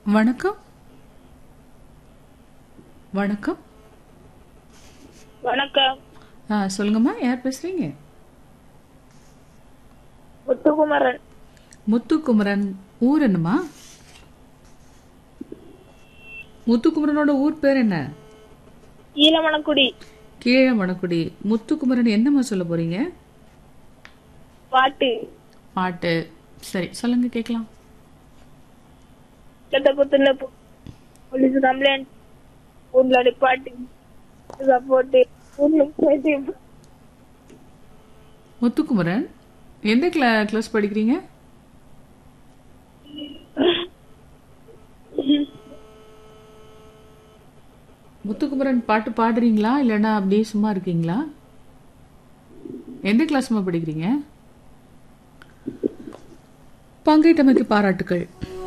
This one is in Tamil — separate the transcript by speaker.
Speaker 1: வணக்கம் வணக்கம்
Speaker 2: வணக்கம்
Speaker 1: ஆ சொல்லுங்கம்மா யார் பேசுறீங்க
Speaker 2: முத்துக்குமரன்
Speaker 1: முத்துக்குமரன் ஊர் என்னம்மா முத்துக்குமரனோட ஊர் பேர் என்ன
Speaker 2: ஈழமணக்குடி
Speaker 1: கீழமணக்குடி முத்துக்குமரன் என்னம்மா சொல்ல போறீங்க
Speaker 2: பாட்டு
Speaker 1: பாட்டு சரி சொல்லுங்க கேட்கலாம்
Speaker 2: చెత్త పొద్దున్న పోలీసు కంప్లైంట్ ఊర్లో పార్టీ సపోర్ట్ ఊర్లో పోయి
Speaker 1: முத்துக்குமரன் எந்த கிளா கிளாஸ் படிக்கிறீங்க முத்துக்குமரன் பாட்டு பாடுறீங்களா இல்லைன்னா அப்படியே சும்மா இருக்கீங்களா எந்த கிளாஸ்மா படிக்கிறீங்க பங்கேற்றமைக்கு பாராட்டுக்கள்